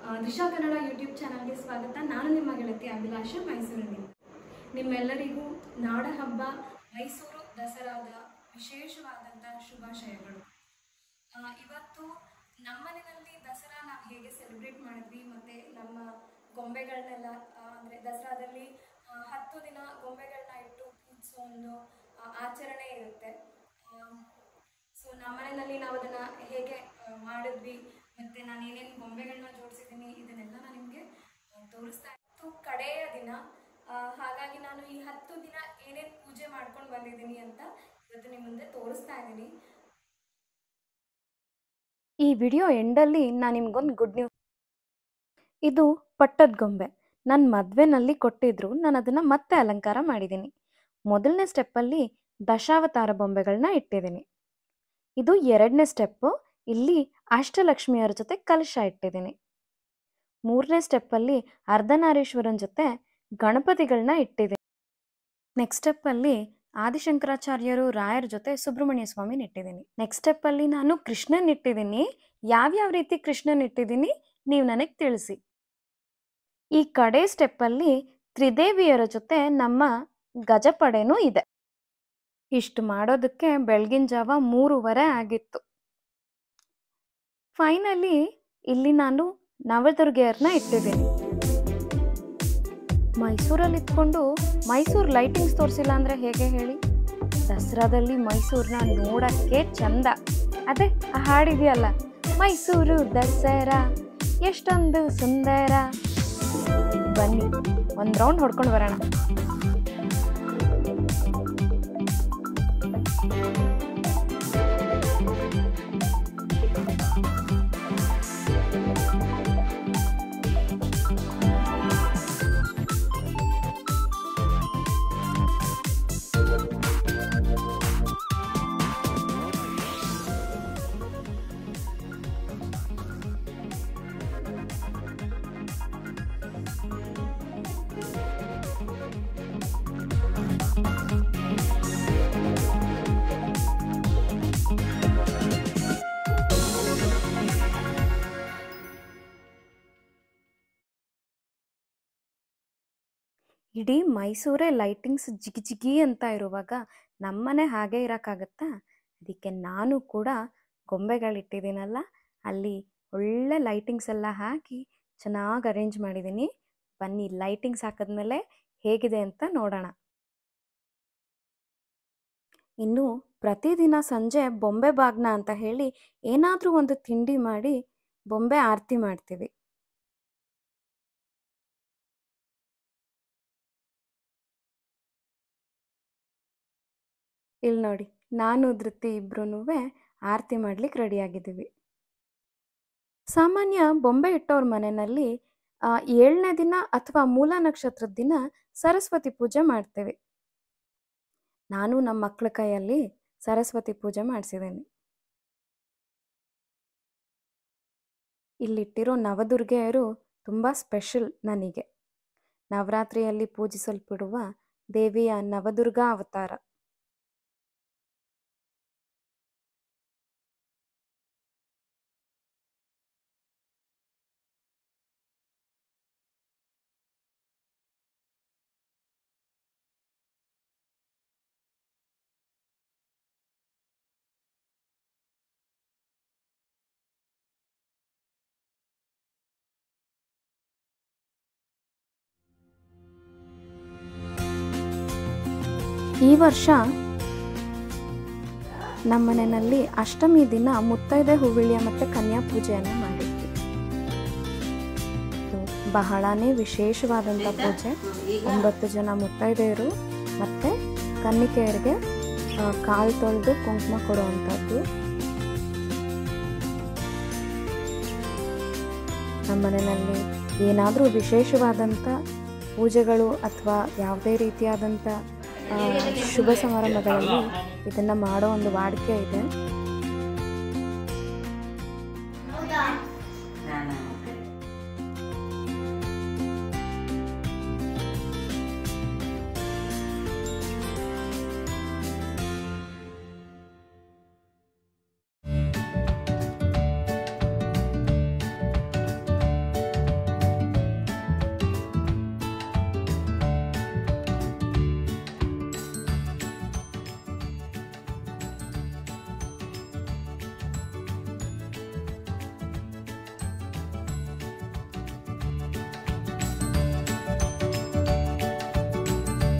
ಆ, ದಿಶಾ ಕನ್ನಡ ಯೂಟ್ಯೂಬ್ ಚಾನಲ್ಗೆ ಸ್ವಾಗತ ನಾನು ನಿಮ್ಮ ಗೆಳತಿ ಅಭಿಲಾಷ ಮೈಸೂರಿನಿಂದ ನಿಮ್ಮೆಲ್ಲರಿಗೂ ನಾಡ ಹಬ್ಬ ಮೈಸೂರು ದಸರಾದ ವಿಶೇಷವಾದಂಥ ಶುಭಾಶಯಗಳು ಆ, ಇವತ್ತು ನಮ್ಮನೆಯಲ್ಲಿ ದಸರಾ ನಾವು ಹೇಗೆ ಸೆಲೆಬ್ರೇಟ್ ಮಾಡಿದ್ವಿ ಮತ್ತು ನಮ್ಮ ಗೊಂಬೆಗಳನ್ನೆಲ್ಲ ಆ, ಅಂದರೆ ದಸರಾದಲ್ಲಿ ಆ, ಹತ್ತು ದಿನ ಗೊಂಬೆಗಳನ್ನ ಇಟ್ಟು ಪೂಜಿಸೋ ಒಂದು ಆ, ಆಚರಣೆ ಇರುತ್ತೆ ಸೊ ನಮ್ಮನೆಯಲ್ಲಿ ನಾವು ಅದನ್ನು ಹೇಗೆ ಆ, ಮಾಡಿದ್ವಿ ಮತ್ತು ನಾನು ಏನೇನು ಗೊಂಬೆಗಳನ್ನ ಜೋಡಿಸಿದ್ದೀನಿ ಇದನ್ನೆಲ್ಲ ನಾನು ನಿಮಗೆ ತೋರಿಸ್ತಾ ಇತ್ತು ಕಡೆಯ ದಿನ ಆ, ಹಾಗಾಗಿ ನಾನು ಈ ಹತ್ತು ದಿನ ಏನೇನು ಪೂಜೆ ಮಾಡ್ಕೊಂಡು ಬಂದಿದ್ದೀನಿ ಅಂತ ಇವತ್ತು ನಿಮ್ಮ ಮುಂದೆ ತೋರಿಸ್ತಾ ಇದ್ದೀನಿ ಈ ವಿಡಿಯೋ ಎಂಡಲ್ಲಿ ನಾನು ನಿಮ್ಗೊಂದು ಗುಡ್ ನ್ಯೂಸ್ ಇದು ಪಟ್ಟದ ಗೊಂಬೆ ನನ್ನ ಮದುವೆನಲ್ಲಿ ಕೊಟ್ಟಿದ್ರು ನಾನು ಅದನ್ನು ಮತ್ತೆ ಅಲಂಕಾರ ಮಾಡಿದ್ದೀನಿ ಮೊದಲನೇ ಸ್ಟೆಪ್ಪಲ್ಲಿ ದಶಾವತಾರ ಬೊಂಬೆಗಳನ್ನ ಇಟ್ಟಿದ್ದೀನಿ ಇದು ಎರಡನೇ ಸ್ಟೆಪ್ಪು ಇಲ್ಲಿ ಅಷ್ಟಲಕ್ಷ್ಮಿಯರ ಜೊತೆ ಕಲಶ ಇಟ್ಟಿದ್ದೀನಿ ಮೂರನೇ ಸ್ಟೆಪ್ಪಲ್ಲಿ ಅರ್ಧನಾರೀಶ್ವರನ ಜೊತೆ ಗಣಪತಿಗಳನ್ನ ಇಟ್ಟಿದ್ದೀನಿ ನೆಕ್ಸ್ಟ್ ಸ್ಟೆಪ್ಪಲ್ಲಿ ಆದಿಶಂಕರಾಚಾರ್ಯರು ರಾಯರ ಜೊತೆ ಸುಬ್ರಹ್ಮಣ್ಯ ಸ್ವಾಮಿನ ಇಟ್ಟಿದ್ದೀನಿ ನೆಕ್ಸ್ಟ್ ಸ್ಟೆಪ್ಪಲ್ಲಿ ನಾನು ಕೃಷ್ಣನ್ ಇಟ್ಟಿದ್ದೀನಿ ಯಾವ್ಯಾವ ರೀತಿ ಕೃಷ್ಣನ್ ಇಟ್ಟಿದ್ದೀನಿ ನೀವು ನನಗೆ ತಿಳಿಸಿ ಈ ಕಡೆ ಸ್ಟೆಪ್ಪಲ್ಲಿ ತ್ರಿದೇವಿಯರ ಜೊತೆ ನಮ್ಮ ಗಜಪಡೆನೂ ಇದೆ ಇಷ್ಟು ಮಾಡೋದಕ್ಕೆ ಬೆಳಗಿನ ಜಾವ ಮೂರುವರೆ ಆಗಿತ್ತು ಫೈನಲಿ ಇಲ್ಲಿ ನಾನು ನವದುರ್ಗೆಯರನ್ನ ಇಟ್ಟಿದ್ದೀನಿ ಮೈಸೂರಲ್ಲಿ ಇಟ್ಕೊಂಡು ಮೈಸೂರು ಲೈಟಿಂಗ್ಸ್ ತೋರಿಸಿಲ್ಲ ಅಂದರೆ ಹೇಗೆ ಹೇಳಿ ದಸರಾದಲ್ಲಿ ಮೈಸೂರನ್ನ ನೋಡಕ್ಕೆ ಚಂದ ಅದೇ ಆ ಹಾಡಿದೆಯಲ್ಲ ಮೈಸೂರು ದಸರಾ ಎಷ್ಟೊಂದು ಸುಂದರ ಬನ್ನಿ ಒಂದು ರೌಂಡ್ ಹೊಡ್ಕೊಂಡು ಬರೋಣ ಇಡೀ ಮೈಸೂರೇ ಲೈಟಿಂಗ್ಸ್ ಜಿಗಿ ಜಿಗಿ ಅಂತ ಇರುವಾಗ ನಮ್ಮನೆ ಹಾಗೆ ಇರೋಕ್ಕಾಗತ್ತಾ ಅದಕ್ಕೆ ನಾನು ಕೂಡ ಗೊಂಬೆಗಳಿಟ್ಟಿದ್ದೀನಲ್ಲ ಅಲ್ಲಿ ಒಳ್ಳೆ ಲೈಟಿಂಗ್ಸ್ ಎಲ್ಲ ಹಾಕಿ ಚೆನ್ನಾಗಿ ಅರೇಂಜ್ ಮಾಡಿದ್ದೀನಿ ಬನ್ನಿ ಲೈಟಿಂಗ್ಸ್ ಹಾಕಿದ್ಮೇಲೆ ಹೇಗಿದೆ ಅಂತ ನೋಡೋಣ ಇನ್ನು ಪ್ರತಿದಿನ ಸಂಜೆ ಬೊಂಬೆ ಬಾಗ್ನ ಅಂತ ಹೇಳಿ ಏನಾದರೂ ಒಂದು ತಿಂಡಿ ಮಾಡಿ ಬೊಂಬೆ ಆರತಿ ಮಾಡ್ತೀವಿ ಇಲ್ಲಿ ನೋಡಿ ನಾನು ಧೃತಿ ಇಬ್ರು ಆರತಿ ಮಾಡ್ಲಿಕ್ಕೆ ರೆಡಿಯಾಗಿದ್ದೀವಿ ಸಾಮಾನ್ಯ ಬೊಂಬೆ ಇಟ್ಟವ್ರ ಮನೆಯಲ್ಲಿ ಆ, ಏಳನೇ ದಿನ ಅಥವಾ ಮೂಲ ನಕ್ಷತ್ರದ ದಿನ ಸರಸ್ವತಿ ಪೂಜೆ ಮಾಡ್ತೇವೆ ನಾನು ನಮ್ಮ ಮಕ್ಕಳ ಕೈಯಲ್ಲಿ ಸರಸ್ವತಿ ಪೂಜೆ ಮಾಡಿಸಿದ್ದೀನಿ ಇಲ್ಲಿಟ್ಟಿರೋ ನವದುರ್ಗೆಯರು ತುಂಬ ಸ್ಪೆಷಲ್ ನನಗೆ ನವರಾತ್ರಿಯಲ್ಲಿ ಪೂಜಿಸಲ್ಪಡುವ ದೇವಿಯ ನವದುರ್ಗಾ ಅವತಾರ ಈ ವರ್ಷ ನಮ್ಮನೆಯಲ್ಲಿ ಅಷ್ಟಮಿ ದಿನ ಮುತ್ತೈದೆ ಹೂವಿಳಿಯ ಮತ್ತು ಕನ್ಯಾ ಪೂಜೆಯನ್ನು ಮಾಡಿದ್ವಿ ಇದು ಬಹಳನೇ ವಿಶೇಷವಾದಂಥ ಪೂಜೆ ಒಂಬತ್ತು ಜನ ಮುತ್ತೈದೆಯರು ಮತ್ತು ಕನ್ನಿಕೆಯರಿಗೆ ಆ, ಕಾಲು ತೊಳೆದು ಕುಂಕುಮ ಕೊಡುವಂಥದ್ದು ನಮ್ಮನೆಯಲ್ಲಿ ಏನಾದರೂ ವಿಶೇಷವಾದಂಥ ಪೂಜೆಗಳು ಅಥವಾ ಯಾವುದೇ ರೀತಿಯಾದಂಥ ಆ, ಶುಭ ಸಮಾರಂಭಗಳಲ್ಲಿ ಇದನ್ನು ಮಾಡೋ ಒಂದು ವಾಡಿಕೆ ಇದೆ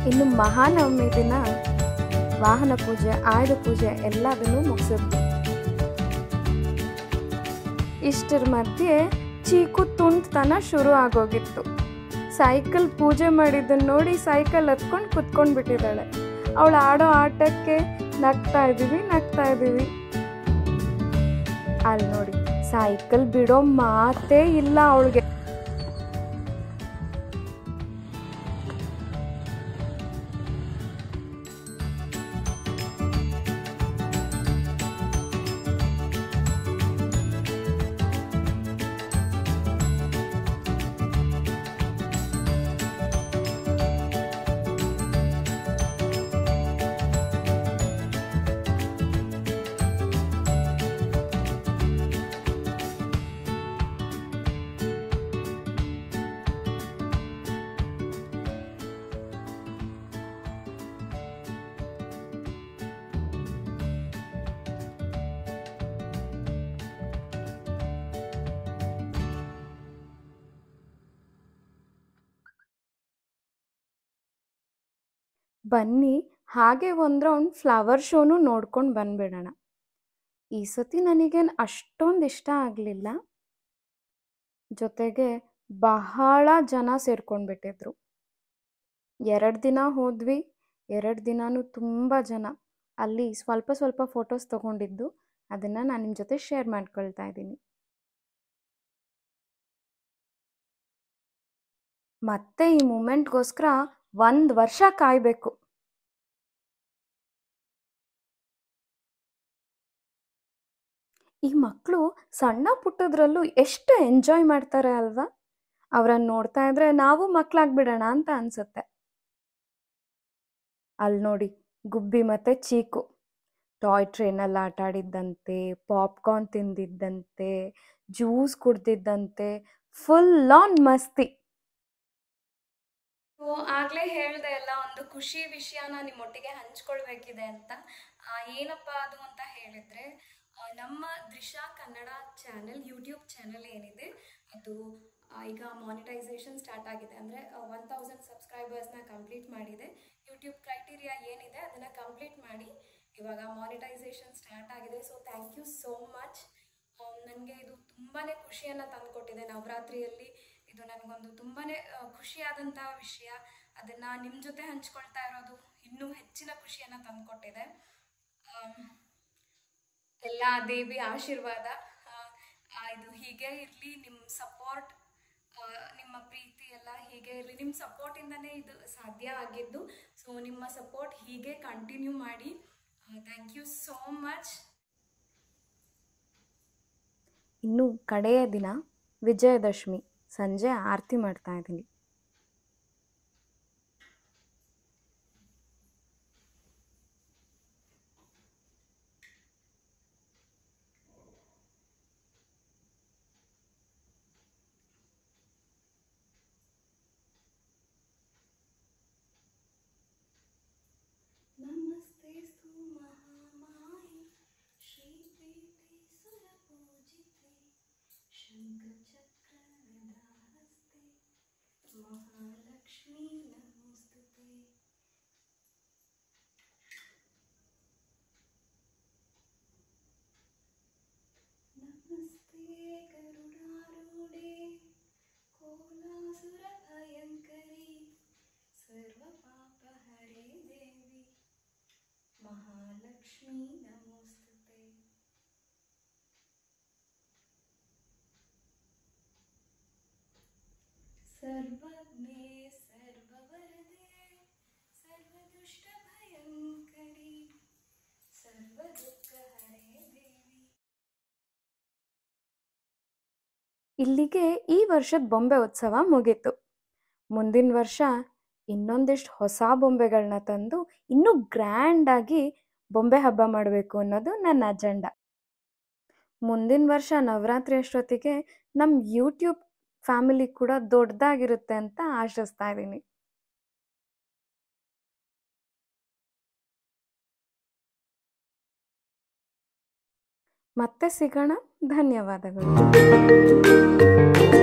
ಇನ್ನು ಮಹಾನವಮಿ ದಿನ ವಾಹನ ಪೂಜೆ ಆಯುಧ ಪೂಜೆ ಎಲ್ಲದನ್ನು ಮುಗಿಸಿದ್ವಿ ಇಷ್ಟರ ಮಧ್ಯೆ ಚೀಕು ತುಂಟ್ತನ ಶುರು ಆಗೋಗಿತ್ತು ಸೈಕಲ್ ಪೂಜೆ ಮಾಡಿದ್ದನ್ನು ನೋಡಿ ಸೈಕಲ್ ಹತ್ಕೊಂಡು ಕುತ್ಕೊಂಡು ಬಿಟ್ಟಿದ್ದಾಳೆ ಅವಳು ಆಡೋ ಆಟಕ್ಕೆ ನಗ್ತಾ ಇದ್ದೀವಿ ನಗ್ತಾ ಇದ್ದೀವಿ ಅಲ್ಲಿ ನೋಡಿ ಸೈಕಲ್ ಬಿಡೋ ಮಾತೇ ಇಲ್ಲ ಅವಳಿಗೆ ಬನ್ನಿ ಹಾಗೆ ಒಂದು ರೌಂಡ್ ಫ್ಲವರ್ ಶೋನು ನೋಡ್ಕೊಂಡು ಬಂದ್ಬಿಡೋಣ ಈ ಸತಿ ನನಗೇನು ಅಷ್ಟೊಂದು ಇಷ್ಟ ಆಗಲಿಲ್ಲ ಜೊತೆಗೆ ಬಹಳ ಜನ ಸೇರ್ಕೊಂಡ್ಬಿಟ್ಟಿದ್ರು ಎರಡು ದಿನ ಹೋದ್ವಿ ಎರಡು ದಿನಾನು ತುಂಬ ಜನ ಅಲ್ಲಿ ಸ್ವಲ್ಪ ಸ್ವಲ್ಪ ಫೋಟೋಸ್ ತೊಗೊಂಡಿದ್ದು ಅದನ್ನು ನಾನು ನಿಮ್ಮ ಜೊತೆ ಶೇರ್ ಮಾಡ್ಕೊಳ್ತಾ ಇದ್ದೀನಿ ಮತ್ತೆ ಈ ಮೂಮೆಂಟ್ಗೋಸ್ಕರ ಒಂದು ವರ್ಷ ಕಾಯಬೇಕು ಈ ಮಕ್ಕಳು ಸಣ್ಣ ಪುಟ್ಟದ್ರಲ್ಲೂ ಎಷ್ಟು ಎಂಜಾಯ್ ಮಾಡ್ತಾರೆ ಅಲ್ವಾ ಅವರನ್ನು ನೋಡ್ತಾ ಇದ್ರೆ ನಾವು ಮಕ್ಕಳಾಗ್ಬಿಡೋಣ ಅಂತ ಅನ್ಸುತ್ತೆ ಅಲ್ಲಿ ನೋಡಿ ಗುಬ್ಬಿ ಮತ್ತೆ ಚೀಕು ಟಾಯ್ ಟ್ರೈನಲ್ಲಿ ಆಟ ಆಡಿದ್ದಂತೆ ಪಾಪ್ಕಾರ್ನ್ ತಿಂದಿದ್ದಂತೆ ಜ್ಯೂಸ್ ಕುಡ್ದಿದ್ದಂತೆ ಫುಲ್ ಆನ್ ಮಸ್ತಿ ಸೊ ಆಗಲೇ ಹೇಳ್ದೆ ಎಲ್ಲ ಒಂದು ಖುಷಿ ವಿಷಯನ ನಿಮ್ಮೊಟ್ಟಿಗೆ ಹಂಚ್ಕೊಳ್ಬೇಕಿದೆ ಅಂತ ಆ, ಏನಪ್ಪ ಅದು ಅಂತ ಹೇಳಿದ್ರೆ ಆ, ನಮ್ಮ Drisha Kannada channel YouTube channel ಏನಿದೆ ಅದು ಆ, ಈಗ ಮಾನಿಟೈಸೇಷನ್ ಸ್ಟಾರ್ಟ್ ಆಗಿದೆ ಅಂದರೆ ಒನ್ ತೌಸಂಡ್ ಸಬ್ಸ್ಕ್ರೈಬರ್ಸ್ನ ಕಂಪ್ಲೀಟ್ ಮಾಡಿದೆ ಯೂಟ್ಯೂಬ್ ಕ್ರೈಟೀರಿಯಾ ಏನಿದೆ ಅದನ್ನು ಕಂಪ್ಲೀಟ್ ಮಾಡಿ ಇವಾಗ ಮಾನಿಟೈಸೇಷನ್ ಸ್ಟಾರ್ಟ್ ಆಗಿದೆ so thank you so much ನನಗೆ ಇದು ತುಂಬಾ ಖುಷಿಯನ್ನು ತಂದುಕೊಟ್ಟಿದೆ ನವರಾತ್ರಿಯಲ್ಲಿ ಇದು ನನಗೊಂದು ತುಂಬಾ ಖುಷಿಯಾದಂಥ ವಿಷಯ ಅದನ್ನು ನಿಮ್ಮ ಜೊತೆ ಹಂಚ್ಕೊಳ್ತಾ ಇರೋದು ಇನ್ನೂ ಹೆಚ್ಚಿನ ಖುಷಿಯನ್ನು ತಂದುಕೊಟ್ಟಿದೆ ಎಲ್ಲ ದೇವಿ ಆಶೀರ್ವಾದ ಆ, ಆ, ಇದು ಹೀಗೆ ಇರಲಿ ನಿಮ್ಮ ಸಪೋರ್ಟ್ ನಿಮ್ಮ ಪ್ರೀತಿ ಎಲ್ಲ ಹೀಗೆ ಇರಲಿ ನಿಮ್ಮ ಸಪೋರ್ಟಿಂದನೇ ಇದು ಸಾಧ್ಯ ಆಗಿದ್ದು ಸೊ ನಿಮ್ಮ ಸಪೋರ್ಟ್ ಹೀಗೆ ಕಂಟಿನ್ಯೂ ಮಾಡಿ ಥ್ಯಾಂಕ್ ಯು ಸೋ ಮಚ್ ಇನ್ನು ಕಡೆಯ ದಿನ ವಿಜಯದಶಮಿ ಸಂಜೆ ಆರತಿ ಮಾಡ್ತಾ ಇದ್ದೀನಿ नमस्तेस्तु महामाये श्रीपीठे सुरपूजिते शङ्खचक्रगदाहस्ते महालक्ष्मी नमोऽस्तु ते नमस्ते गरुडारूढे कोलासुरभयङ्करी सर्वपापहरे देवी महालक्ष्मी नमोऽस्तु ते सर्वज्ञे सर्ववरदे सर्वदुष्टभयङ्करी सर्वदुःखहरे देवी ಇಲ್ಲಿಗೆ ಈ ವರ್ಷದ ಬೊಂಬೆ ಉತ್ಸವ ಮುಗೀತು ಮುಂದಿನ ವರ್ಷ ಇನ್ನೊಂದಿಷ್ಟು ಹೊಸ ಬೊಂಬೆಗಳನ್ನ ತಂದು ಇನ್ನೂ ಗ್ರ್ಯಾಂಡಾಗಿ ಬೊಂಬೆ ಹಬ್ಬ ಮಾಡಬೇಕು ಅನ್ನೋದು ನನ್ನ ಅಜೆಂಡ ಮುಂದಿನ ವರ್ಷ ನವರಾತ್ರಿ ಅಷ್ಟೊತ್ತಿಗೆ ನಮ್ಮ ಯೂಟ್ಯೂಬ್ ಫ್ಯಾಮಿಲಿ ಕೂಡ ದೊಡ್ಡದಾಗಿರುತ್ತೆ ಅಂತ ಆಶಿಸ್ತಾ ಇದ್ದೀನಿ ಮತ್ತೆ ಸಿಗೋಣ ಧನ್ಯವಾದಗಳು